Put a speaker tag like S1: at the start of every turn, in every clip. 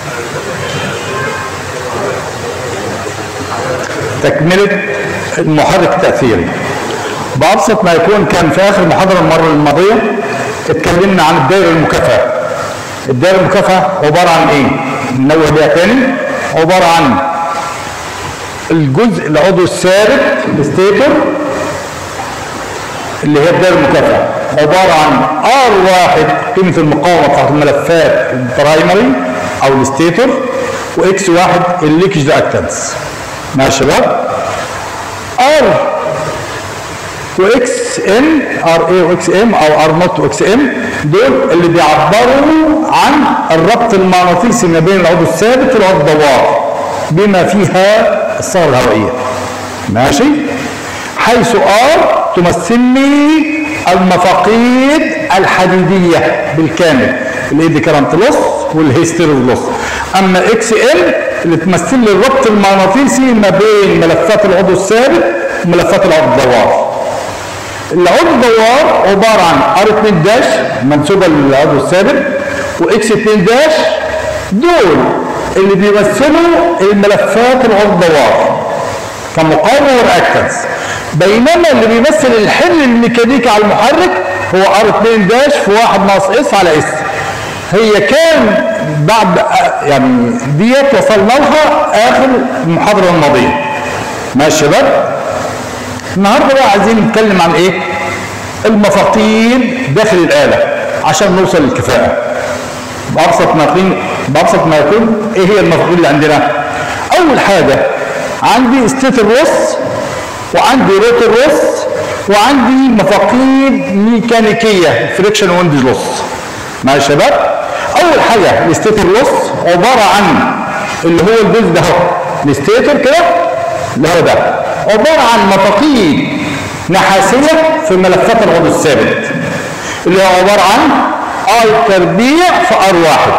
S1: تكملة المحرك التأثيري بأبسط ما يكون كان في آخر المحاضرة المرة الماضية اتكلمنا عن الدائرة المكافأة الدائرة المكافأة عبارة عن ايه؟ ننوه بيها تاني عبارة عن الجزء العضو الثابت الستيتور اللي هي الدائرة المكافأة عبارة عن ار واحد قيمة المقاومة بتاعت الملفات البرايمري او الستيتور واكس واحد الليكج رياكتنس ماشي يا شباب ار واكس ام ار اي واكس ام او ار نوت واكس ام دول اللي بيعبروا عن الربط المغناطيسي ما بين العضو الثابت والعضو الدوار بما فيها الصهر الهوائيه ماشي حيث ار تمثل لي المفاقيد الحديديه بالكامل الايدي كرنت لوس والهيستيرو لوس اما اكس ال اللي تمثل لي الربط المغناطيسي ما بين ملفات العضو الثابت وملفات العضو الدوار العضو الدوار عبارة عن ار 2 داش منسوبة للعضو الثابت واكس 2 داش دول اللي بيمثلوا الملفات العضو الدوار كمقاومة ورياكتنس بينما اللي بيمثل الحمل الميكانيكي على المحرك هو ار 2 داش في 1 ناقص اس على اس هي كان بعد يعني ديت وصلنا لها اخر المحاضرة الماضية ماشي يا شباب النهارده بقى عايزين نتكلم عن ايه المفاقيد داخل الآلة عشان نوصل للكفاءة بأبسط ما يكون بأبسط ما يكون ايه هي المفاقيد اللي عندنا أول حاجة عندي ستيتر روس وعندي روتر روس وعندي مفاقيد ميكانيكية فريكشن ويند لوس مع الشباب أول حاجة الستيتر روس عبارة عن اللي هو الجزء ده اهو الستيتر كده اللي هو ده عبارة عن مفاقيد نحاسية في ملفات العضو الثابت اللي هو عبارة عن اي تربيع في ار واحد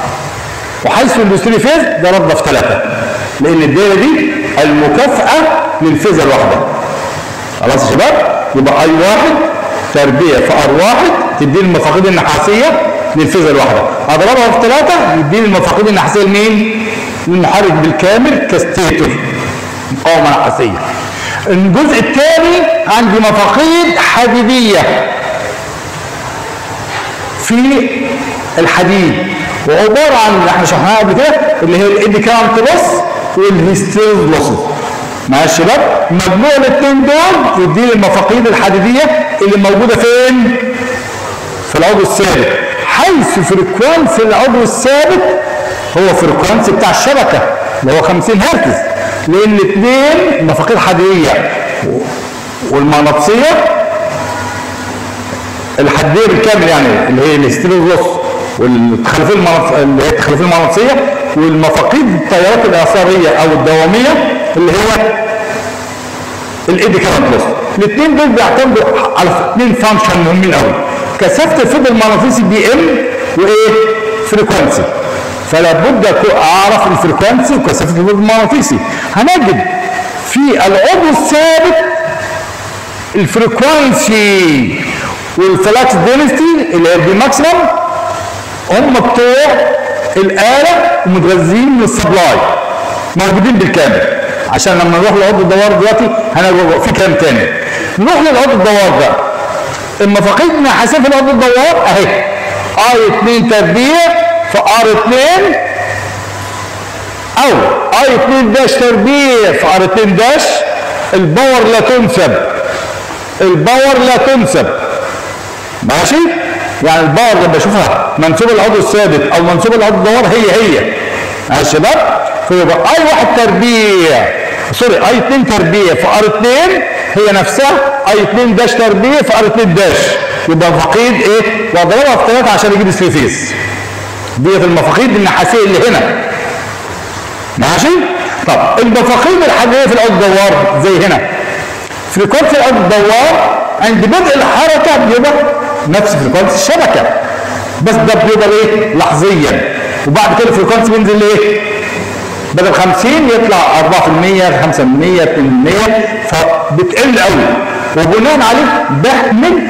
S1: وحيث الاندستري فيز ده رد في ثلاثة لان الدايرة دي المكافأة للفيزة الواحدة خلاص يا شباب يبقى اي واحد تربيع في ار واحد تديني المفاقيد النحاسية للفيزة الواحدة اضربها في ثلاثة يديني المفاقيد النحاسية لمين؟ للمحرك بالكامل كستيتور مقاومة نحاسية الجزء الثاني عندي مفاقيد حديدية في الحديد وعبارة عن اللي احنا شرحناها قبل كده اللي هي الايدي كارنت لوس والهيستيرز لوسز مع الشباب مجموع الاثنين دول يديني المفاقيد الحديدية اللي موجودة فين؟ في العضو الثابت حيث فريكوانسي العضو الثابت هو فريكوانسي بتاع الشبكة اللي هو 50 هرتز لان الاثنين المفاقيد حديديه والمغناطيسيه الحديه بالكامل يعني اللي هي الهستيروجلوس والتخلفيه اللي هي التخلفيه المغناطيسيه والمفاقيد التيارات الاعصاريه او الدواميه اللي هي الايدي كارنت لوس الاثنين دول بيعتمدوا على اثنين فانكشن مهمين قوي كثافه الفيض المغناطيسي بي ام وايه فريكوانسي فلا بد اعرف الفريكوانسي وكثافه الفيض المغناطيسي هنجد في العضو الثابت الفريكوانسي والفلاكس دينستي اللي هي البي ماكسيمم هم بتوع الاله ومتغذين من السبلاي موجودين بالكامل عشان لما نروح لعضو الدوار دلوقتي هنبقى في كلام تاني نروح للعضو الدوار ده المفاقيد النحاسيه في العضو الدوار اهي اي 2 تربيع في ار 2 او اي 2 داش تربيع في ار 2 داش الباور لا تنسب الباور لا تنسب ماشي يعني الباور لما اشوفها منسوب العضو الثابت او منسوب العضو الدوار هي هي مع الشباب فيبقى اي واحد تربيع سوري اي 2 تربيع في ار 2 هي نفسها اي 2 داش تربيع في ار 2 داش يبقى فقيد ايه واضربها في ثلاثه عشان يجيب الثري فيز ديت المفاقيد النحاسيه اللي هنا ماشي طب المفاقيد الحديديه في العضو الدوار زي هنا فريكونسي العضو الدوار عند بدء الحركه بيبقى نفس فريكونسي الشبكه بس ده بيبقى ايه لحظيا وبعد كده الفريكونسي بينزل لايه بدل 50 يطلع 4% 5% 2% فبتقل قوي وبناء عليه بهمل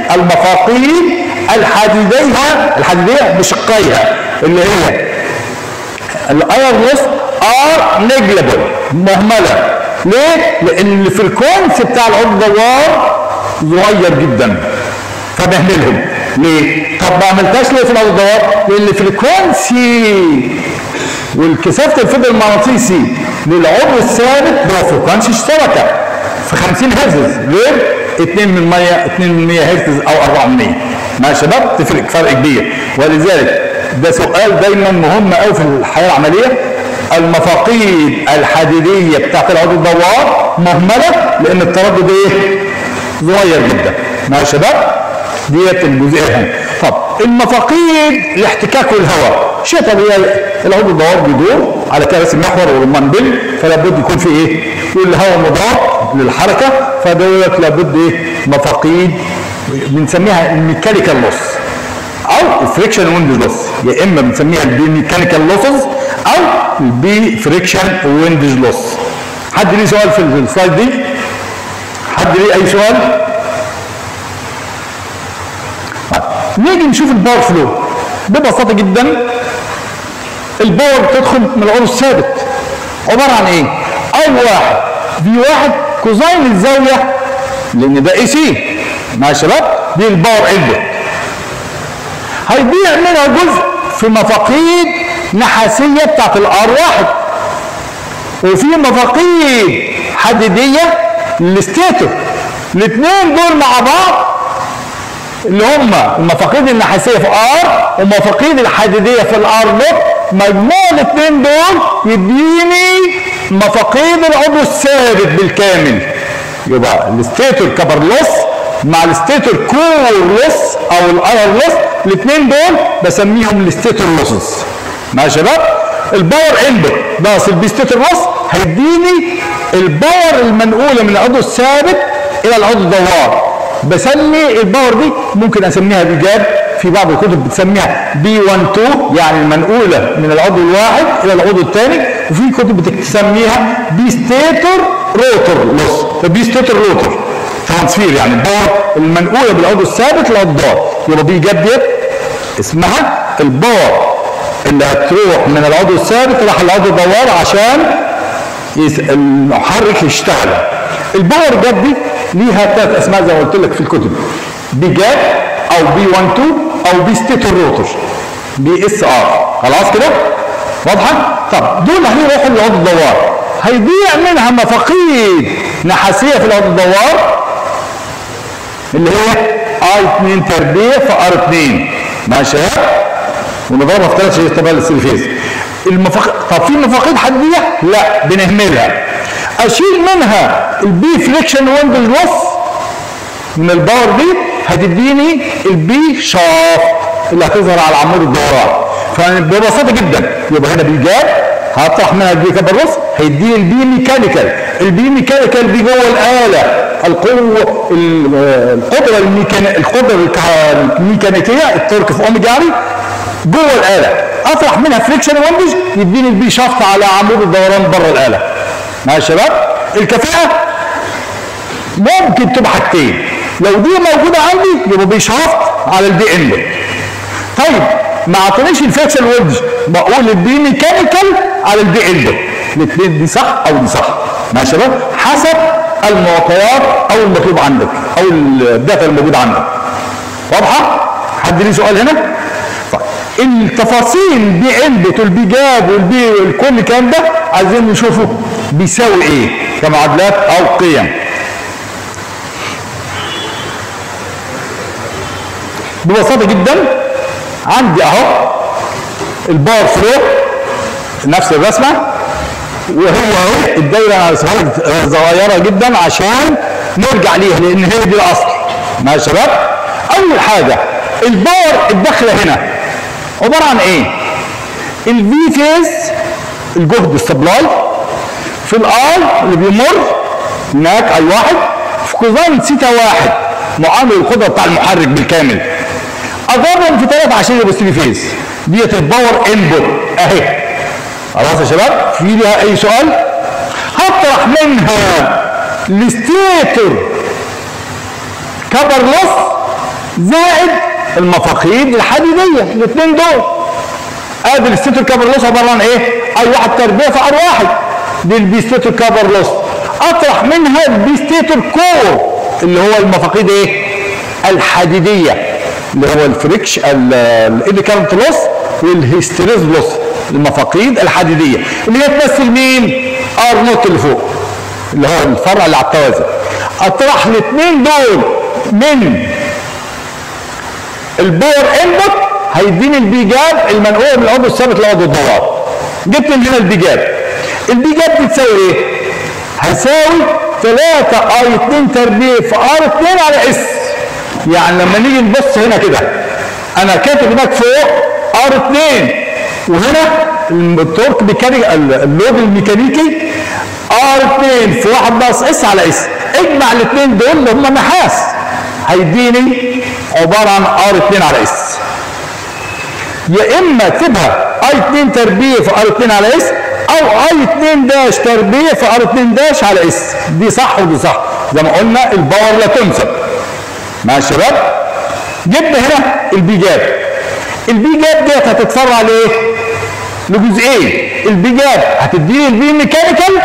S1: المفاقيد الحديديه الحديديه بشقيها اللي هي الاير لوس ار نيجلبل مهمله ليه؟ لان الفريكونسي بتاع العضو الدوار صغير جدا فبهملهم ليه؟ طب ما عملتهاش ليه في العضو الدوار؟ لان الفريكونسي والكثافه الفضل المغناطيسي للعضو الثابت هو فريكونسي اشتركه في 50 هرتز غير 2 من 100 2 من 100 هرتز او 4 من 100 مع يا شباب تفرق فرق كبير ولذلك ده سؤال دايما مهم قوي في الحياه العمليه المفاقيد الحديديه بتاعت العضو الدوار مهمله لان التردد ايه؟ صغير جدا مع يا شباب ديت الجزئيه هنا طب المفاقيد لاحتكاك الهواء شيء طبيعي العضو الدوار بيدور على كراسي المحور والمنبل فلا بد يكون في ايه؟ والهواء مضاد للحركه فدولت لابد ايه؟ مفاقيد بنسميها الميكانيكال لوس او الفريكشن ويند لوس يا اما بنسميها البي ميكانيكال لوسز او البي فريكشن ويند لوس حد ليه سؤال في السلايد دي؟ حد ليه اي سؤال؟ نيجي نشوف الباور فلو ببساطه جدا الباور بتدخل من العضو الثابت عباره عن ايه؟ اي واحد في واحد كوزين الزاويه لان ده اي سي مع يا شباب دي الباور انبوت هيضيع منها جزء في مفاقيد نحاسيه بتاعت الار واحد وفي مفاقيد حديديه للستيتور الاثنين دول مع بعض اللي هم المفاقيد النحاسيه في ار والمفاقيد الحديديه في الار دوت مجموع الاثنين دول يديني مفاقيد العضو الثابت بالكامل يبقى الستيتور كبر لوس مع الستيتور كور لوس او الاير لوس الاثنين دول بسميهم الستيتور لوسز مع يا شباب الباور انبوت ناقص البي ستيتور لوس هيديني الباور المنقوله من العضو الثابت الى العضو الدوار بسمي الباور دي ممكن اسميها بجاب في بعض الكتب بتسميها بي 1 2 يعني المنقوله من العضو الواحد الى العضو الثاني وفي كتب بتسميها بي ستيتور روتور لوس فبي ستيتور روتور ترانسفير يعني الباور المنقوله بالعضو الثابت للعضو الدوار يبقى بي جاب ديت اسمها الباور اللي هتروح من العضو الثابت راح للعضو الدوار عشان المحرك يشتغل الباور جاب دي ليها ثلاث اسماء زي ما قلت لك في الكتب بي جاب او بي 1 2 او بي ستيتور روتور بي اس ار خلاص كده واضحه طب دول هيروحوا للعضو الدوار هيضيع منها مفاقيد نحاسيه في العضو الدوار اللي هي اي 2 تربيع في ار 2 ماشي ونضربها في ثلاث شيء طبعا السيلفيز المفاقيد طب في مفاقيد حديه؟ لا بنهملها اشيل منها البي فريكشن ويند لوس من الباور دي هتديني البي شاف اللي هتظهر على عمود الدوران فببساطه جدا يبقى هنا بالجاب هطرح منها البي كبروس هيديني البي ميكانيكال البي ميكانيكال دي جوه الاله القوه القدره الميكانيكيه القدره الميكانيكيه التورك في اوميجا ار جوه الاله اطرح منها فريكشن ويندج يديني البي شافت على عمود الدوران بره الاله مع الشباب الكفاءه ممكن تبقى حاجتين لو دي موجوده عندي يبقى بي شافت على البي ان طيب ما اعطانيش الفريكشن ويندج بقول البي ميكانيكال على البي ان الاثنين دي صح او دي صح مع الشباب حسب المعطيات او المطلوب عندك او الداتا الموجوده عندك واضحه حد ليه سؤال هنا طيب التفاصيل بي انبت والبي جاب والبي والكل الكلام ده عايزين نشوفه بيساوي ايه كمعادلات او قيم ببساطه جدا عندي اهو الباور فلو نفس الرسمه وهو اهو الدايره انا رسمها لك صغيره جدا عشان نرجع ليها لان هي دي الاصل ماشي يا شباب اول حاجه الباور الداخله هنا عباره عن ايه الفي فيز الجهد السبلاي في الار اللي بيمر هناك اي واحد في كوزين سيتا واحد معامل القدره بتاع المحرك بالكامل اضربهم في ثلاثة عشان يبقوا 3 فيز ديت الباور انبوت اهي خلاص يا شباب في ليها اي سؤال هطرح منها الستيتور كبر لص زائد المفاقيد الحديديه الاثنين دول ادي الستيتور كفر لوس عباره عن ايه؟ اي واحد تربيع في ار واحد دي البي ستيتور كفر لوس اطرح منها البي ستيتور كور اللي هو المفاقيد ايه؟ الحديديه اللي هو الفريكش الايدي كارنت لوس والهيستريز لوس المفاقيد الحديديه اللي هي تمثل مين؟ ار نوت اللي فوق اللي هو الفرع اللي على التوازن اطرح الاثنين دول من الباور انبوت هيديني البي جاب المنقوله من العضو الثابت لعضو الدوران جبت من هنا البي جاب البي جاب دي تساوي ايه؟ هتساوي 3 اي 2 تربيع في ار 2 على اس يعني لما نيجي نبص هنا كده انا كاتب هناك فوق ار 2 وهنا التورك ميكانيكي اللود الميكانيكي ار 2 في 1 ناقص اس على اس اجمع الاثنين دول اللي هم نحاس هيديني عباره عن ار 2 على اس يا اما اكتبها اي 2 تربيع في ار 2 على اس او اي 2 داش تربيع في ار 2 داش على اس دي صح ودي صح زي ما قلنا الباور لا تنسب مع الشباب جبنا هنا البي جاب البي جاب ديت هتتفرع لايه؟ لجزئين البي جاب هتديني البي ميكانيكال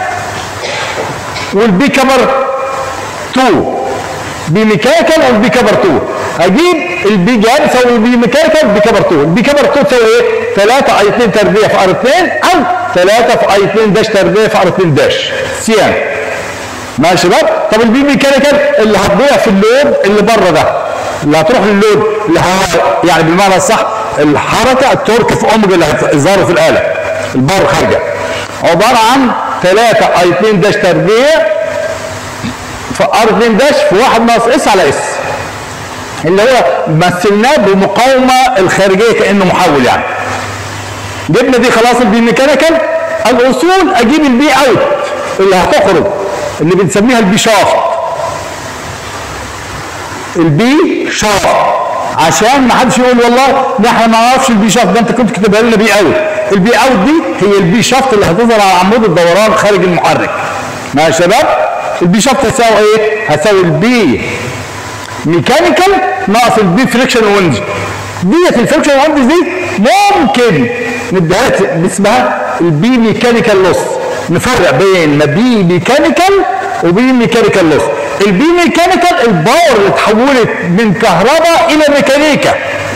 S1: والبي كبر 2 بي ميكانيكال والبي كبر 2 هجيب البي جاب يساوي البي ميكانيكال بي كبر 2 البي كبر 2 تساوي ايه 3 اي 2 تربيع في ار 2 او 3 في اي 2 داش تربيع في ار 2 داش سيان ماشي يا شباب طب البي ميكانيكال اللي هتضيع في اللود اللي بره ده اللي هتروح للود اللي هو يعني بالمعنى الصح الحركه التورك في اوميجا اللي هتظهر في الاله البار خارجه عباره عن 3 اي 2 داش تربيع في ار 2 داش في 1 ناقص اس على اس اللي هو مثلناه بمقاومه الخارجيه كانه محول يعني جبنا دي خلاص البي ميكانيكال الاصول اجيب البي اوت اللي هتخرج اللي بنسميها البي شافت البي شافت عشان ما حدش يقول والله ده احنا ما نعرفش البي شافت ده انت كنت كاتبها لنا بي اوت البي اوت دي هي البي شافت اللي هتظهر على عمود الدوران خارج المحرك ماشي يا شباب البي شافت هتساوي ايه؟ هتساوي البي ميكانيكال ناقص البي فريكشن ويندز ديت الفريكشن ويندز دي ممكن نديها اسمها البي ميكانيكال لوس نفرق بين بي ميكانيكال وبي ميكانيكال لوس البي ميكانيكال الباور اللي اتحولت من كهرباء الى ميكانيكا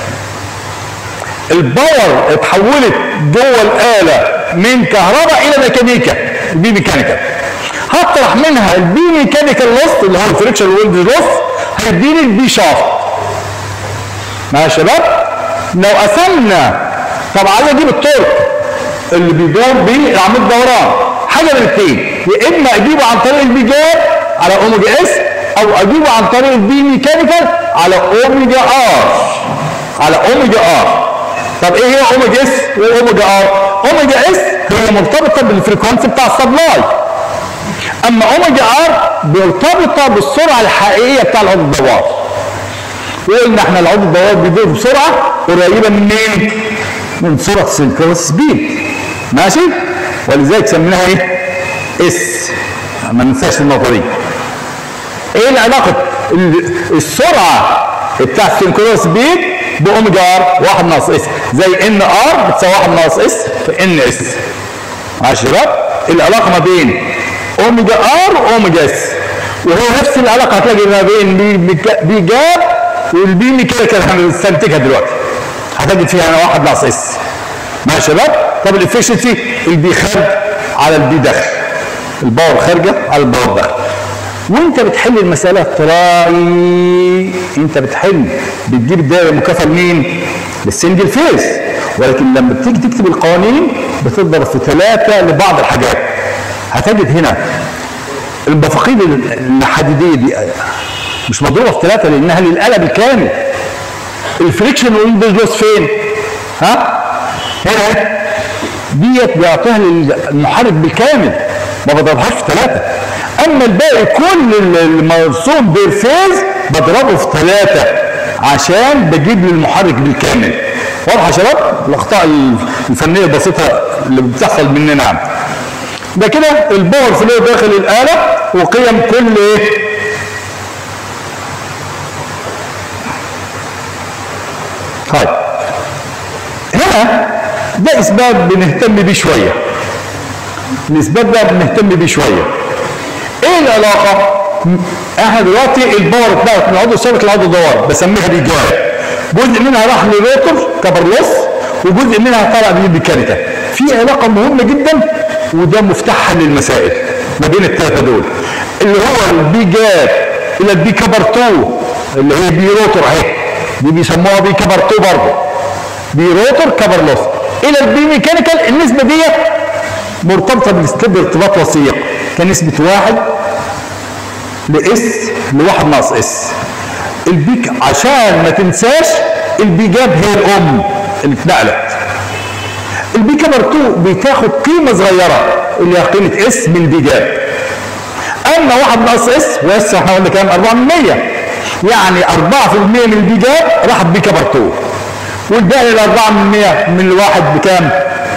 S1: الباور اتحولت جوه الاله من كهرباء الى ميكانيكا البي ميكانيكال هطرح منها البي ميكانيكال لوس اللي هو الفريكشن ويلد لوس هيديني البي شافت ماشي يا شباب لو قسمنا طب عايز اجيب التورك اللي بيدور بيه عمود دوران حاجه من الاثنين يا اما اجيبه عن طريق البي جاب على اوميجا اس او اجيبه عن طريق البي ميكانيكال على اوميجا ار على اوميجا ار طب ايه هي اوميجا اس واوميجا ار اوميجا اس هي مرتبطه بالفريكونسي بتاع السبلاي اما اوميجا ار مرتبطه بالسرعه الحقيقيه بتاع العضو الدوار وقلنا احنا العضو الدوار بيدور بسرعه قريبه من مين؟ من سرعه سينكرونس سبيد ماشي؟ ولذلك سميناها ايه؟ اس ما ننساش النقطه دي ايه العلاقه السرعه بتاع السينكرونس سبيد باوميجا ار 1 ناقص اس زي ان ار بتساوي 1 ناقص اس في ان اس ماشي يا شباب العلاقه ما بين اوميجا ار واوميجا اس وهو نفس العلاقه هتلاقي ما بين بي, بي جاب والبي ميكانيكال اللي هنستنتجها دلوقتي هتجد فيها انا 1 ناقص اس ماشي يا شباب طب الافشنسي البي خارج على البي داخل الباور خارجه على الباور داخل وانت بتحل المساله تراي انت بتحل بتجيب الدائره المكافاه لمين؟ للسنجل فيس ولكن لما بتيجي تكتب القوانين بتضرب في ثلاثه لبعض الحاجات هتجد هنا المفاقيد الحديديه دي مش مضروبه في ثلاثه لانها للاله بالكامل الفريكشن والبيزلوس فين؟ ها؟ هنا ديت بيعطيها للمحرك بالكامل ما بضربهاش في ثلاثه اما الباقي كل المرسوم بيرفيز بضربه في ثلاثه عشان بجيب للمحرك بالكامل واضح يا شباب الاخطاء الفنيه البسيطه اللي بتحصل مننا يعني. ده كده الباور فلو داخل الاله وقيم كل ايه طيب هنا ده اثبات بنهتم بيه شويه الاثبات ده بنهتم بيه شويه ايه العلاقه احنا دلوقتي الباور بتاعت من العضو الثابت للعضو الدوار بسميها بيجاب جزء منها راح للروتر كبرلوس وجزء منها طلع بالميكانيكا في علاقه مهمه جدا وده مفتاحها للمسائل ما بين الثلاثه دول اللي هو البي جاب الى البي كبر 2 اللي هي بي روتر اهي دي بيسموها بي كبر 2 برضه بي روتر كبر لوس الى البي ميكانيكال النسبه ديت مرتبطه بالستيب ارتباط وثيق كنسبه واحد لاس لواحد ناقص اس البيك عشان ما تنساش البي جاب هي الام اللي اتنقلت البي كبر 2 بتاخد قيمه صغيره اللي هي قيمه اس من البي جاب اما واحد ناقص اس واس احنا قلنا كام 4 من 100 يعني 4% من البي جاب راحت بي كبر 2 والباقي ال 4 من 100 من الواحد بكام؟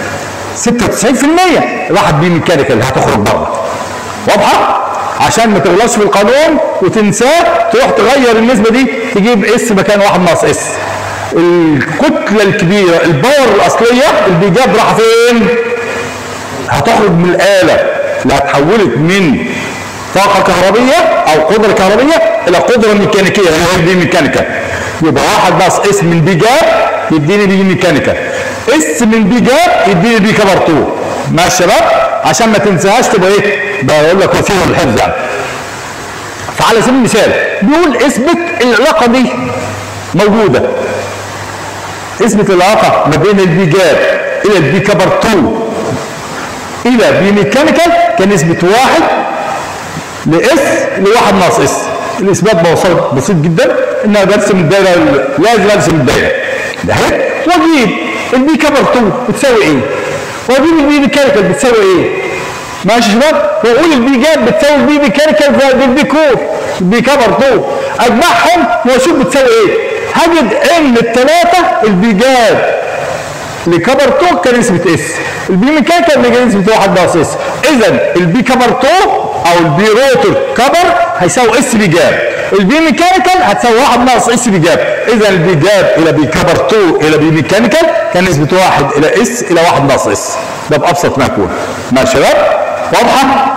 S1: 96% راحت بيه ميكانيكال هتخرج بره واضحه؟ عشان ما تغلطش في القانون وتنساه تروح تغير النسبه دي تجيب اس مكان واحد ناقص اس الكتله الكبيره الباور الاصليه اللي جاب راح فين؟ هتخرج من الاله اللي اتحولت من طاقه كهربيه او قدره كهربيه الى قدره ميكانيكيه اللي هي دي ميكانيكا يبقى واحد ناقص اس من بي جاب يديني بي ميكانيكا اس من بي جاب يديني بي كبر 2 ماشي يا شباب عشان ما تنساهاش تبقى ايه بقول لك وسيله للحفظ يعني فعلى سبيل المثال بيقول اثبت العلاقه دي موجوده اثبت العلاقه ما بين البي جاب الى البي كبر 2 الى بي ميكانيكال كنسبه واحد لاس لواحد ناقص اس الاثبات ببساطه بسيط جدا ان انا برسم الدايره لازم ارسم الدايره ده اهي واجيب البي كبر 2 بتساوي ايه؟ واجيب البي ميكانيكال بتساوي ايه؟ ماشي يا شباب؟ واقول البي جاب بتساوي البي ميكانيكال زائد البي كور البي كبر 2 اجمعهم واشوف بتساوي ايه؟ هجد ان الثلاثه البي جاب لكبر 2 كان نسبه اس البي ميكانيكال كان نسبه 1 ناقص اس اذا البي كبر 2 او البي روتر كبر هيساوي اس بي جاب البي ميكانيكال هتساوي 1 ناقص اس بي جاب اذا البي جاب الى بي كبر 2 الى بي ميكانيكال كان نسبه 1 الى اس الى 1 ناقص اس ده بابسط ما يكون ماشي يا شباب واضحه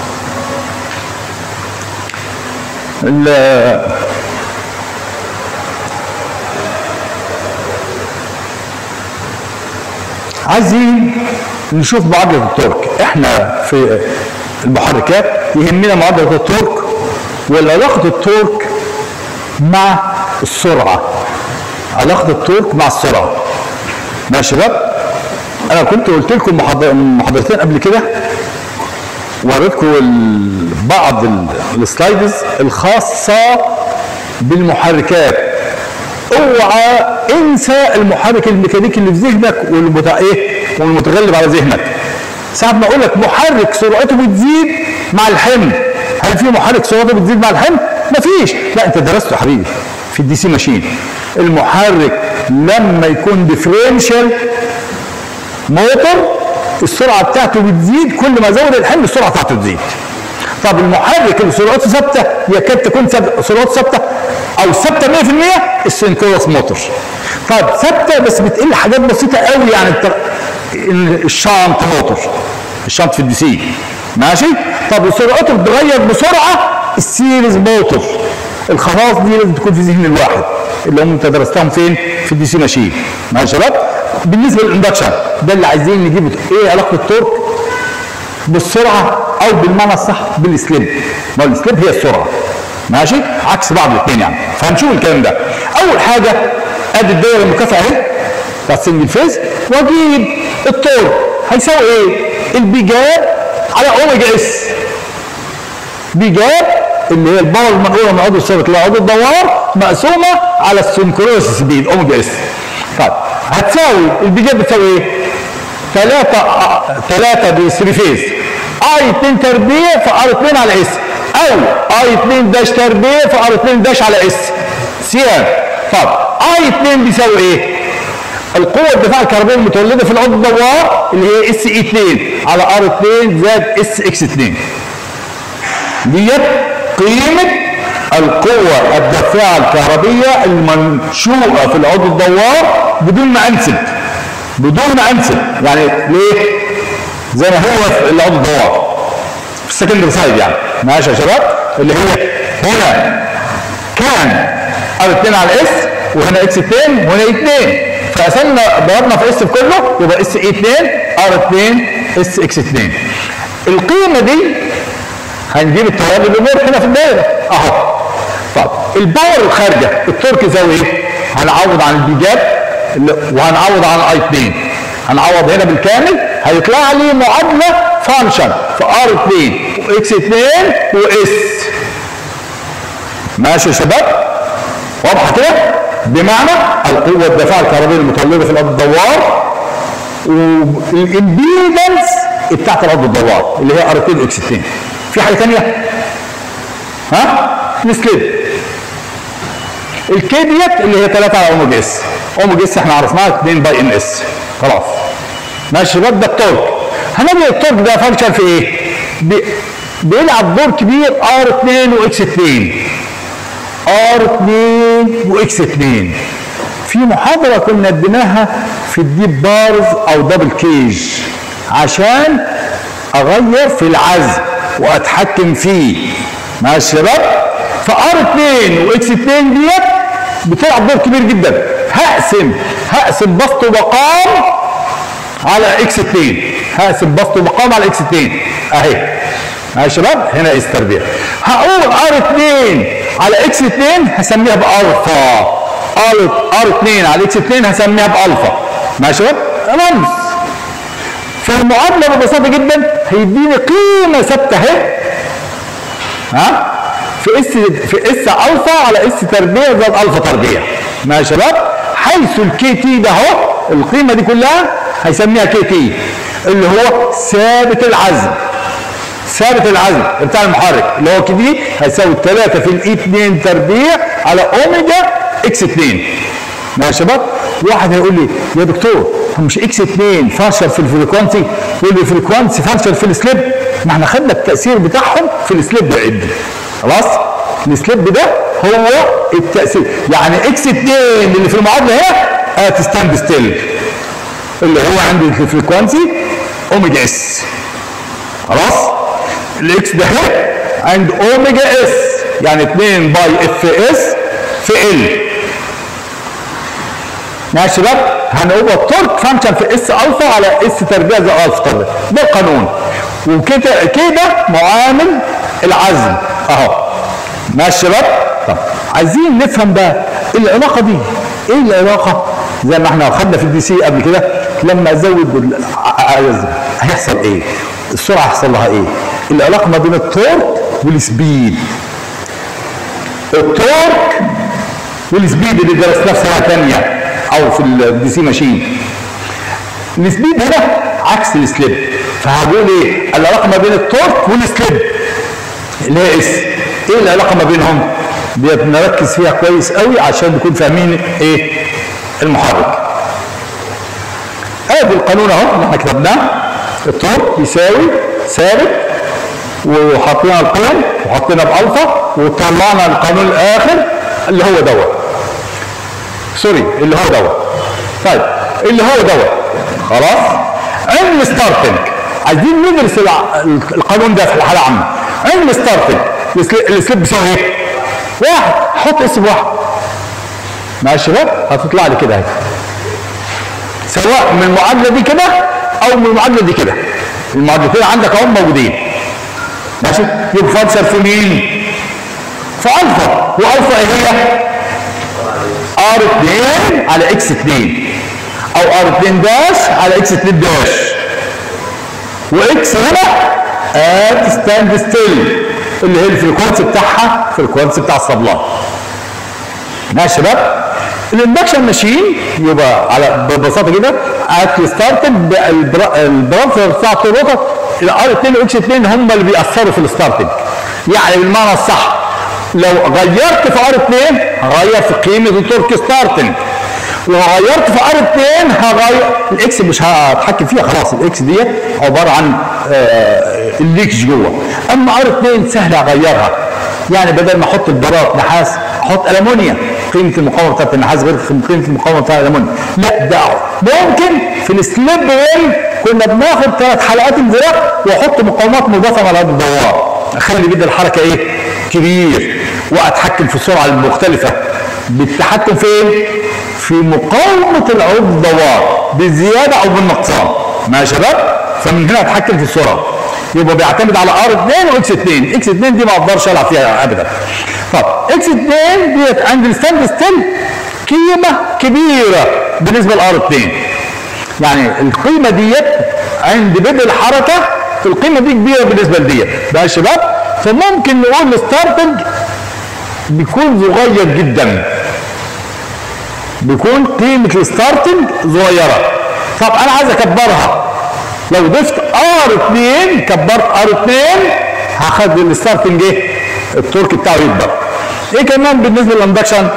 S1: عايزين نشوف معادله التورك احنا في المحركات يهمنا معادله التورك والعلاقه التورك مع السرعه علاقه التورك مع السرعه ماشي يا شباب انا كنت قلت لكم محاضر- محاضرتين قبل كده وريتكم ال- بعض ال- السلايدز الخاصه بالمحركات اوعى انسى المحرك الميكانيكي اللي في ذهنك والمت... ايه والمتغلب على ذهنك ساعة ما اقول لك محرك سرعته بتزيد مع الحمل هل في محرك سرعته بتزيد مع الحمل؟ مفيش لا انت درسته يا حبيبي في الدي سي ماشين المحرك لما يكون ديفرنشال موتور السرعه بتاعته بتزيد كل ما زود الحمل السرعه بتاعته تزيد طب المحرك اللي سرعته ثابته يكاد تكون ثاب- سرعته ثابته او ثابته 100% السنكروس موتور طب ثابته بس بتقل حاجات بسيطه قوي يعني الت- الشنط موتور الشنط في الدي سي ماشي طب سرعته بتتغير بسرعه السيريز موتور الخواص دي لازم تكون في ذهن الواحد اللي هم انت درستهم فين في الدي سي ماشين ماشي يا شباب بالنسبه للاندكشن ده اللي عايزين نجيب ايه علاقه التورك بالسرعه او بالمعنى الصح بالسليب ما هو السليب هي السرعه ماشي عكس بعض الاثنين يعني فهنشوف الكلام ده اول حاجه ادي الدايره المكافئه اهي بتاعت سنجل فيز واجيب الطول هيساوي ايه؟ البي جاب على اوميجا اس بي جاب اللي هي الباور المنقوله من عضو الثابت لعضو الدوار مقسومه على السنكروس سبيد اوميجا اس طيب هتساوي البي جاب بتساوي ايه؟ 3 3 ب 3 فيز اي 2 تربيع في ار 2 على اس او اي 2 داش تربيع في ار 2 داش على اس سيان طب اي 2 بيساوي ايه؟ القوة الدفاع الكهربائية المتولدة في العضو الدوار اللي هي اس اي 2 على ار 2 زائد اس اكس 2 ديت قيمة القوة الدافعة الكهربية المنشوئة في العضو الدوار بدون ما انسب بدون ما انسى يعني ليه؟ زي ما هو في العضو الدوار في السكندري سايد يعني ماشي يا شباب اللي هي هنا كان ار 2 على اس وهنا اكس 2 وهنا 2 فقسمنا ضربنا في اس في كله يبقى اس اي 2 ار 2 اس اكس 2 القيمه دي هنجيب التيار اللي بيمر هنا في الدايره اهو طب الباور الخارجه التورك يساوي ايه؟ هنعوض عن البيجاب وهنعوض عن الاي 2 هنعوض هنا بالكامل هيطلع لي معادله فانكشن في ار 2 واكس 2 واس ماشي يا شباب واضحه كده بمعنى القوه الدفاع الكهربائيه المتولده في الارض الدوار والامبيدنس بتاعت الارض الدوار اللي هي ار 2 واكس 2 في حاجه ثانيه ها السليب الكي ديت اللي هي 3 على اوميجا اس اوميجا اس احنا عرفناها 2 باي ان اس خلاص ماشي شباب ده التورك هنلاقي التورك ده فانكشن في ايه؟ بي بيلعب دور كبير ار 2 واكس 2 ار 2 واكس 2 في محاضرة كنا اديناها في الديب بارز او دبل كيج عشان اغير في العزم واتحكم فيه ماشي يا شباب فار 2 واكس 2 ديت بتلعب دور كبير جدا هقسم هقسم بسط ومقام على اكس 2 هقسم بسط ومقام على اكس 2 اهي يا شباب هنا اس تربيع هقول ار 2 على اكس 2 هسميها بالفا ار ار 2 على اكس 2 هسميها بالفا ماشي يا شباب رمز فالمعادله ببساطه جدا هيديني قيمه ثابته اهي ها في اس في اس الفا على اس تربيع زائد الفا تربيع ماشي يا شباب حيث الكي تي ده اهو القيمه دي كلها هيسميها كي تي اللي هو ثابت العزم ثابت العزم بتاع المحرك اللي هو كده هيساوي 3 في الاي 2 تربيع على اوميجا اكس 2 ماشي يا شباب واحد هيقول لي يا دكتور هو مش اكس 2 فانكشن في الفريكونسي يقول لي الفريكونسي فانكشن في السليب ما احنا خدنا التاثير بتاعهم في السليب بعد خلاص السليب ده هو التاثير يعني اكس 2 اللي في المعادله هنا هتستاند ستيل اللي هو عندي الفريكونسي اوميجا اس خلاص الاكس ده عند اوميجا اس يعني 2 باي اف اس في ال ماشي يا شباب هنقول التورك فانكشن في اس الفا على اس تربيع زي الفا تربيع ده القانون وكده كده معامل العزم اهو ماشي يا شباب طب عايزين نفهم بقى العلاقه دي ايه العلاقه زي ما احنا خدنا في الدي سي قبل كده لما ازود العزم هيحصل ايه السرعه هيحصل لها ايه العلاقه ما بين التورك والسبيد التورك والسبيد اللي درسناه في سنه ثانيه او في الدي سي ماشين السبيد هنا عكس السليب فهقول ايه العلاقه ما بين التورك والسليب اللي هي اس ايه العلاقه ما بينهم ديت نركز فيها كويس قوي عشان نكون فاهمين ايه المحرك ادي القانون اهو اللي احنا كتبناه التورك يساوي ثابت وحطينا القيم وحطينا بالفا وطلعنا القانون الاخر اللي هو دوت سوري اللي هو دوت طيب اللي هو دوت خلاص عند الستارتنج عايزين ندرس القانون ده في الحاله العامه عند الستارتنج السليب بيساوي ايه؟ واحد حط اسم واحد ماشي يا شباب هتطلع لي كده اهي سواء من المعادله دي كده او من المعادله دي كده المعادلتين عندك اهم موجودين ماشي يبقى فانكشن في مين؟ في الفا والفا ايه هي؟ ار 2 على اكس 2 او ار 2 داش على اكس 2 داش واكس هنا ات ستاند ستيل اللي هي الفريكونسي بتاعها الفريكونسي بتاع السبلاي ماشي يا شباب الاندكشن ماشين يبقى على ببساطه كده ات ستارتنج البرانسر بتاع الروتر الار 2 واكس 2 هم اللي بيأثروا في الستارتنج يعني بالمعنى الصح لو غيرت في ار 2 هغير في قيمه التورك ستارتنج لو غيرت في ار 2 هغير الاكس مش هتحكم فيها خلاص الاكس ديت عباره عن آه الليكج جوه اما ار 2 سهل اغيرها يعني بدل ما احط البراط نحاس احط المونيا قيمه المقاومه بتاعت النحاس غير قيمه المقاومه بتاع الالمونيا لا ده ممكن في السليب ريل كنا بناخد ثلاث حلقات انزلاق واحط مقاومات مضافه على الدوار اخلي بدي الحركه ايه كبير واتحكم في السرعه المختلفه بالتحكم فين في مقاومه العروض الدوار بالزياده او بالنقصان ماشي يا شباب فمن هنا اتحكم في السرعه يبقى بيعتمد على ار 2 واكس 2 اكس 2 دي ما اقدرش العب فيها ابدا طب اكس 2 ديت عند الستاند ستيل قيمه كبيره بالنسبه لار 2 يعني القيمه ديت عند بدء الحركه القيمه دي كبيره بالنسبه لديت بقى يا شباب فممكن نقول الستارتنج بيكون صغير جدا بيكون قيمه الستارتنج صغيره طب انا عايز اكبرها لو ضفت ار 2 كبرت ار 2 هاخد الستارتنج ايه التورك بتاعه يكبر ايه كمان بالنسبه للاندكشن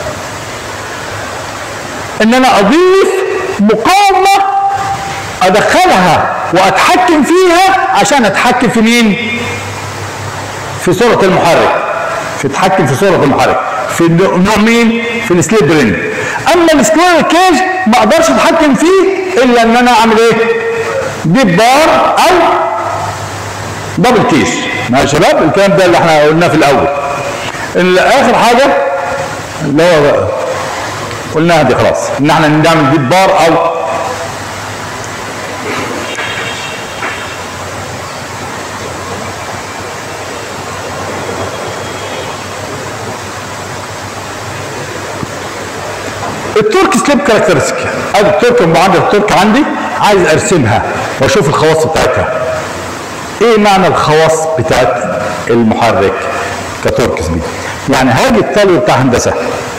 S1: ان انا اضيف مقاومه ادخلها واتحكم فيها عشان اتحكم في مين في سرعه المحرك في اتحكم في سرعه المحرك في نوع مين في السليب رينج اما السكوير كيج ما اقدرش اتحكم فيه الا ان انا اعمل ايه ديب بار او دبل كيس مع شباب الكلام ده اللي احنا قلناه في الاول اخر حاجه اللي هو قلناها دي خلاص ان احنا نعمل ديب بار او التورك سليب كاركترستيك ادي التورك معدل التورك عندي عايز ارسمها واشوف الخواص بتاعتها ايه معنى الخواص بتاعت المحرك كتورك سبيد يعني هاجي الطالب بتاع هندسه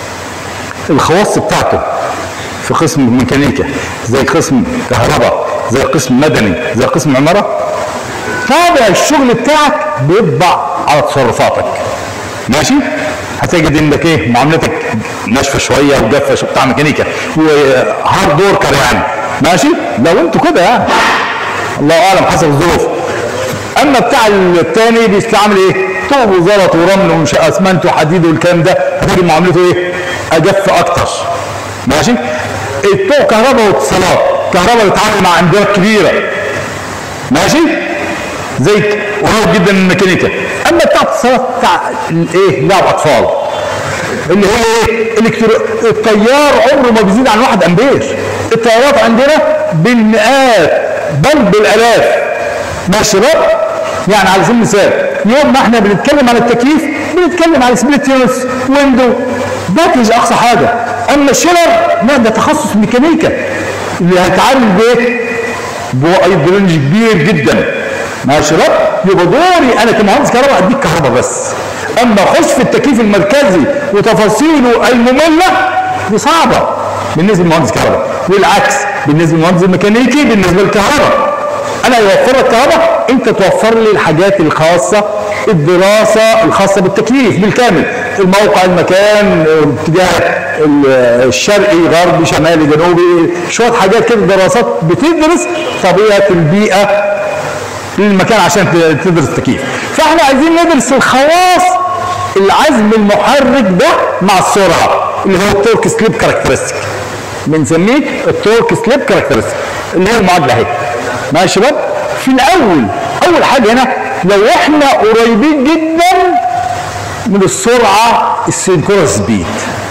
S1: الخواص بتاعته في قسم ميكانيكا زي قسم كهرباء زي قسم مدني زي قسم عماره طابع الشغل بتاعك بيطبع على تصرفاتك ماشي هتجد انك ايه معاملتك ناشفه شويه وجافه بتاع ميكانيكا وهارد وركر يعني ماشي لو انتوا كده يعني الله اعلم حسب الظروف اما بتاع الثاني بيستعمل ايه طوب وزلط ورمل ومنشأ اسمنت وحديد والكلام ده هتجد معاملته ايه اجف اكتر ماشي الطوق كهرباء واتصالات كهرباء بيتعامل مع امدادات كبيره ماشي زي قريب جدا من الميكانيكا اما بتاع اتصالات بتاع الايه لعب اطفال اللي هو ايه الكترو... التيار عمره ما بيزيد عن واحد امبير التيارات عندنا بالمئات بل بالالاف ماشي شباب يعني على سبيل المثال يوم ما احنا بنتكلم عن التكييف بنتكلم على سبليت يونس ويندو باكج اقصى حاجه اما الشيلر لا ده تخصص ميكانيكا اللي هيتعامل بايه؟ بوايد رينج كبير جدا ماشي شباب يبقى دوري انا كمهندس كهرباء اديك كهرباء بس اما اخش في التكييف المركزي وتفاصيله الممله دي صعبه بالنسبه لمهندس كهرباء والعكس بالنسبه للمهندس الميكانيكي بالنسبه للكهرباء انا اوفر لك كهرباء انت توفر لي الحاجات الخاصه الدراسه الخاصه بالتكييف بالكامل الموقع المكان اتجاه الشرقي غربي شمالي جنوبي شويه حاجات كده دراسات بتدرس طبيعه البيئه للمكان عشان تدرس التكييف فاحنا عايزين ندرس الخواص العزم المحرك ده مع السرعه اللي هو التورك سليب كاركترستيك بنسميه التورك سليب كاركترستيك اللي هي المعادله اهي ماشي يا شباب في الاول اول حاجه هنا لو احنا قريبين جدا من السرعه السينكرونس سبيد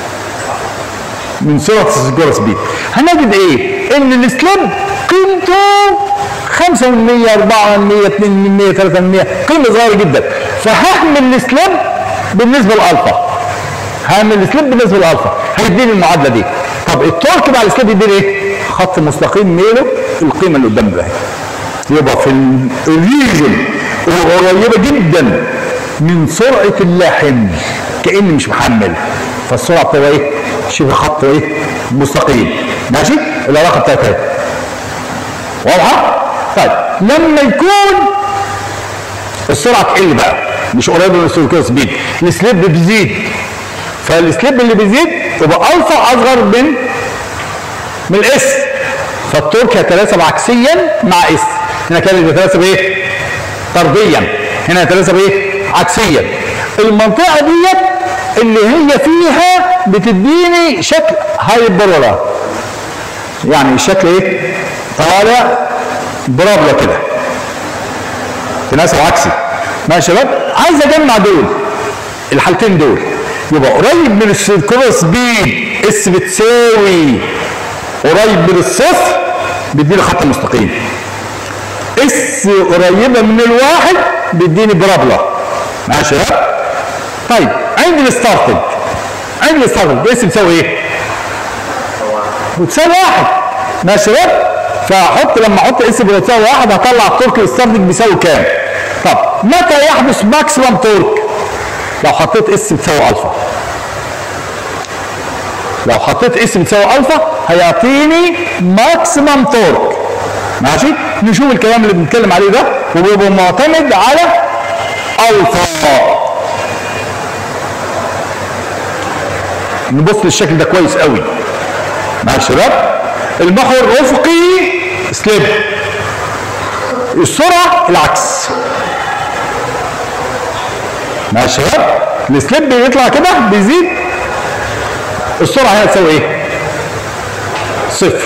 S1: من سرعه السينكرونس سبيد هنجد ايه ان السليب قيمته 5 من 100 4 من 100 2 من 100 3 من 100 قيمه صغيره جدا فهعمل السليب بالنسبه للالفا هعمل السليب بالنسبه للالفا هيديني المعادله دي طب التورك مع السليب يديني ايه؟ خط مستقيم ميله القيمه اللي قدام ده يبقى في الريجن القريبه جدا من سرعه اللاحم كاني مش محمل فالسرعه بتبقى ايه؟ شبه خط ايه؟ مستقيم ماشي؟ العلاقه بتاعتها ايه؟ واضحه؟ طيب لما يكون السرعه تقل بقى مش قريبه من السيركل سبيد السليب بيزيد فالسليب اللي بيزيد يبقى الفا اصغر من من الاس فالتورك هيتناسب عكسيا مع اس هنا كان يتناسب ايه؟ طرديا هنا يتناسب ايه؟ عكسيا المنطقه ديت اللي هي فيها بتديني شكل هايبربولا يعني الشكل ايه طالع برابلة كده تناسب عكسي ماشي يا شباب عايز اجمع دول الحالتين دول يبقى قريب من السيركولار سبيد اس بتساوي قريب من الصفر بيديني خط مستقيم اس قريبه من الواحد بيديني برابله ماشي يا شباب طيب عندي الستارتنج عندي الستارتنج اس بتساوي ايه؟ بتساوي واحد ماشي يا شباب فاحط لما احط اس بتساوي واحد هطلع التورك الستارتنج بيساوي كام؟ طب متى يحدث ماكسيمم تورك؟ لو حطيت اس بتساوي الفا لو حطيت اس بتساوي الفا هيعطيني ماكسيمم تورك ماشي نشوف الكلام اللي بنتكلم عليه ده وبيبقى معتمد على الفا نبص للشكل ده كويس قوي مع الشباب المحور الافقي سليب السرعه العكس مع الشباب السليب بيطلع كده بيزيد السرعه هنا تساوي ايه؟ صفر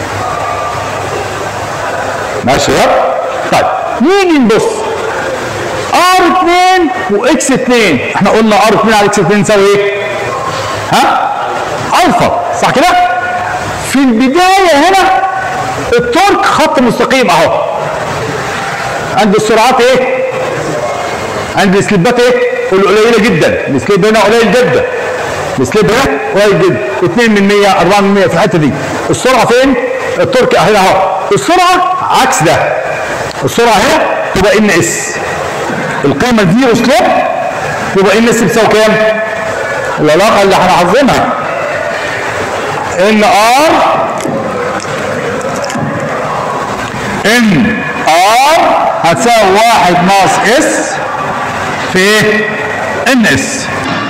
S1: مع الشباب طيب نيجي نبص ار 2 واكس 2 احنا قلنا ار 2 على اكس 2 يساوي ايه؟ ها؟ الفا صح كده؟ في البدايه هنا التورك خط مستقيم اهو عند السرعات ايه؟ عند السليبات ايه؟ قليله جدا السليب هنا قليل جدا السليب هنا قليل جدا 2 من 100 4 من 100 في الحته دي السرعه فين؟ التورك هنا اهو السرعه عكس ده السرعه هنا تبقى ان اس القيمه الزيرو سليب تبقى ان اس بتساوي كام؟ العلاقه اللي احنا حافظينها ان ار ان ار هتساوي واحد ناقص اس في ان اس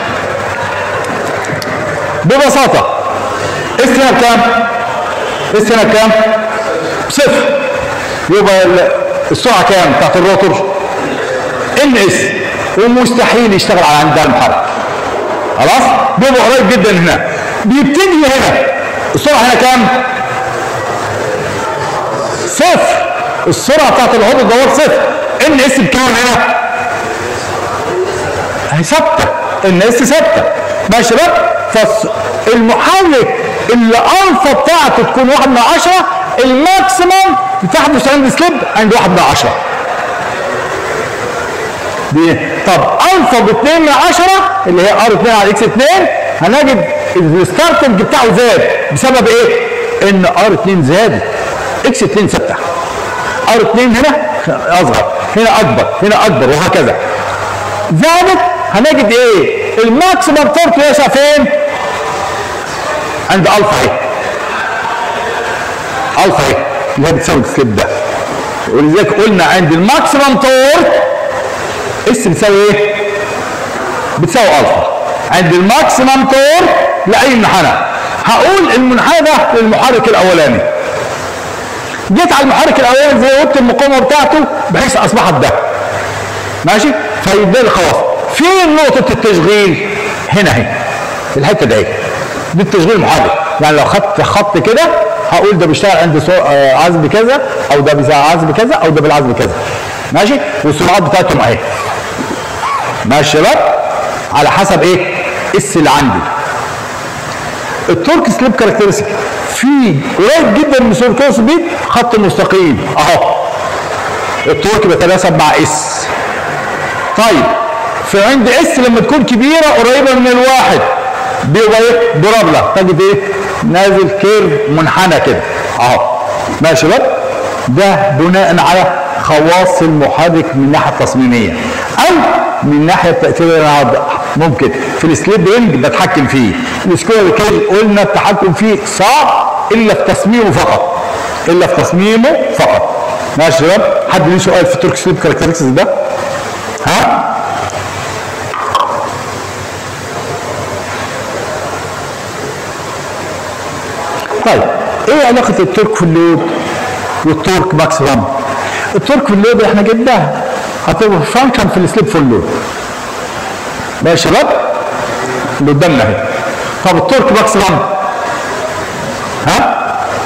S1: ببساطة اس هنا بكام؟ اس هنا بكام؟ صفر يبقى السرعة كام بتاعت الروتور؟ ان اس ومستحيل يشتغل على عند المحرك خلاص؟ بيبقى قريب جدا هنا بيبتدي هنا السرعة هنا كام؟ صفر السرعة بتاعت الهبوط دوت صفر ان اس بكام هنا؟ هي ثابته الناس ثابته ماشي يا شباب فالمحرك اللي الفا بتاعته تكون واحد من عشرة الماكسيمم بتحدث عند سليب عند واحد من عشرة دي طب الفا ب 2 من 10 اللي هي ار 2 على اكس 2 هنجد الستارتنج بتاعه زاد بسبب ايه؟ ان ار 2 زادت اكس 2 ثابته ار 2 هنا اصغر هنا اكبر هنا اكبر وهكذا زادت هنجد ايه الماكسيمم تورك يسع فين عند الفا اهي الفا اهي اللي هي بتساوي السليب ده ولذلك قلنا عند الماكسيمم تورك اس بتساوي ايه بتساوي الفا عند الماكسيمم تورك لاي منحنى هقول المنحنى ده للمحرك الاولاني جيت على المحرك الاولاني زودت المقاومه بتاعته بحيث اصبحت ده ماشي فيبدا لي خلاص فين نقطة التشغيل؟ هنا اهي في الحتة دي دي التشغيل المحرك يعني لو خدت خط كده هقول ده بيشتغل عند عزم كذا او ده بيساوي عزم كذا او ده بالعزم كذا ماشي والسرعات بتاعتهم اهي ماشي يا شباب على حسب ايه اس اللي عندي التورك سليب كاركترستيك في قريب جدا من سيركوس سبيد خط مستقيم اهو التورك بيتناسب مع اس طيب في عند اس لما تكون كبيره قريبه من الواحد بيبقى ايه برابله تجد ايه نازل كيرف منحنى كده اهو ماشي بقى ده بناء على خواص المحرك من الناحيه التصميميه او من الناحيه التاثيريه انا ممكن في السليب رينج بتحكم فيه السكوير كيل قلنا التحكم فيه صعب الا في تصميمه فقط الا في تصميمه فقط ماشي يا شباب حد ليه سؤال في ترك سليب كاركترستكس ده ها طيب ايه علاقه التورك في اللود والتورك ماكسيمم التورك في اللود احنا جبناها هتبقى فانكشن في السليب فول لود ماشي يا شباب اللي قدامنا اهي طب التورك ماكسيمم ها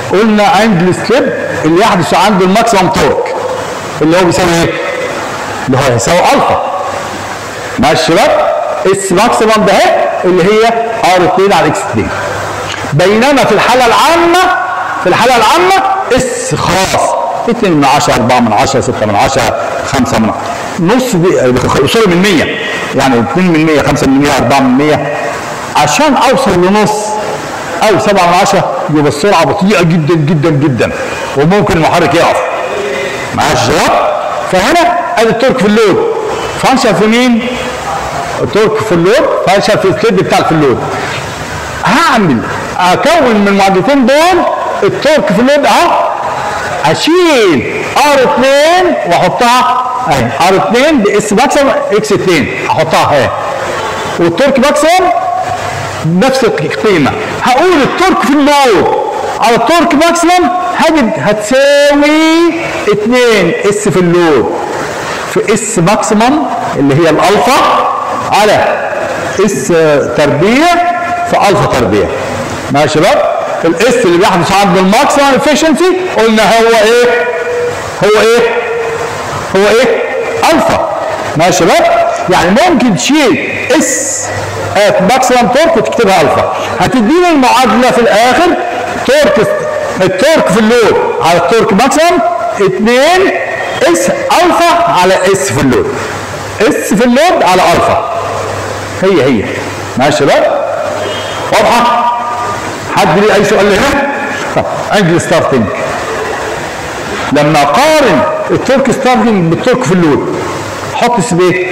S1: قلنا عند السليب اللي يحدث عنده الماكسيمم تورك اللي هو بيساوي ايه؟ اللي هو هيساوي الفا ماشي يا شباب اس ماكسيمم ده اهي اللي هي ار 2 على اكس 2 بينما في الحاله العامه في الحاله العامه اس خلاص 2 من 10 4 من 10 6 من 10 5 من 10 نص دي وصول من 100 يعني 2 من 100 5 من 100 4 من 100 عشان اوصل لنص او 7 من 10 يبقى السرعه بطيئه جدا جدا جدا وممكن المحرك يقف معايا يا شباب فهنا ادي التورك في اللود فانكشن في مين؟ التورك في اللود فانكشن في السليب بتاع الفلود هعمل اكون من المعادلتين دول التورك في اللود اهو اشيل ار 2 واحطها اهي ار 2 باس ماكسيمم اكس 2 احطها اهي والتورك ماكسيمم نفس القيمه هقول التورك في اللود على التورك ماكسيمم هجد هتساوي 2 اس في اللود في اس ماكسيمم اللي هي الالفا على اس تربيع في الفا تربيع ماشي يا شباب الاس اللي بيحدث عند الماكسيمم افشنسي قلنا هو ايه هو ايه هو ايه الفا ماشي يا شباب يعني ممكن تشيل اس ات ماكسيمم تورك وتكتبها الفا هتديني المعادله في الاخر تورك التورك في اللود على التورك ماكسيمم 2 اس الفا على اس في اللود اس في اللود على الفا هي هي ماشي يا شباب واضحه حد ليه اي سؤال هنا طب انجل ستارتنج لما اقارن التورك ستارتنج بالتورك في اللود حط اس بايه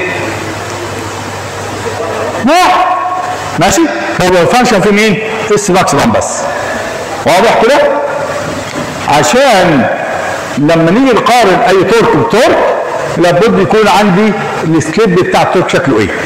S1: واحد ماشي هو الفانكشن في مين اس ماكسيمم بس واضح كده عشان لما نيجي نقارن اي تورك بتورك لابد يكون عندي السليب بتاع التورك شكله ايه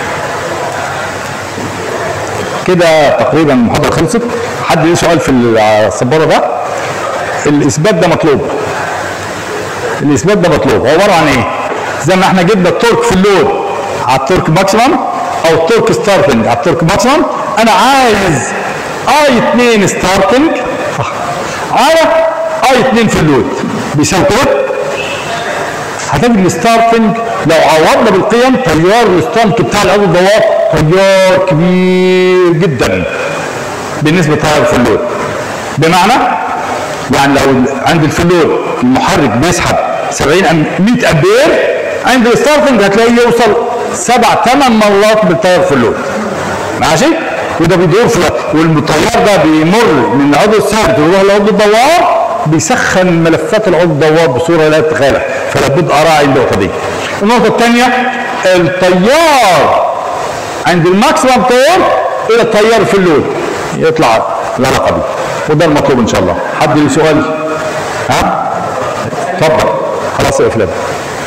S1: كده تقريبا المحاضره خلصت حد ليه سؤال في السبوره ده الاثبات ده مطلوب الاثبات ده مطلوب عباره عن ايه زي ما احنا جبنا التورك في اللود على التورك ماكسيمم او التورك ستارتنج على التورك ماكسيمم انا عايز اي 2 ستارتنج على اي 2 في اللود بيساوي كده هتجد الستارتنج لو عوضنا بالقيم تيار الستارت بتاع الاول دوار تيار كبير جدا بالنسبه لتيار الفلود بمعنى يعني لو عند الفلود المحرك بيسحب 70 أم 100 امبير عند الستارتنج هتلاقيه يوصل سبع ثمان مرات بالتيار الفلود ماشي وده بيدور في والتيار ده بيمر من العضو الثابت ويروح لعضو الدوار بيسخن ملفات العضو الدوار بصوره لا تتخيلها فلابد اراعي النقطه دي. النقطه الثانيه التيار عند الماكسيمم تيار الى التيار في اللود يطلع العلاقه دي وده المطلوب ان شاء الله. حد له سؤال؟ ها؟ اتفضل خلاص يا فلان.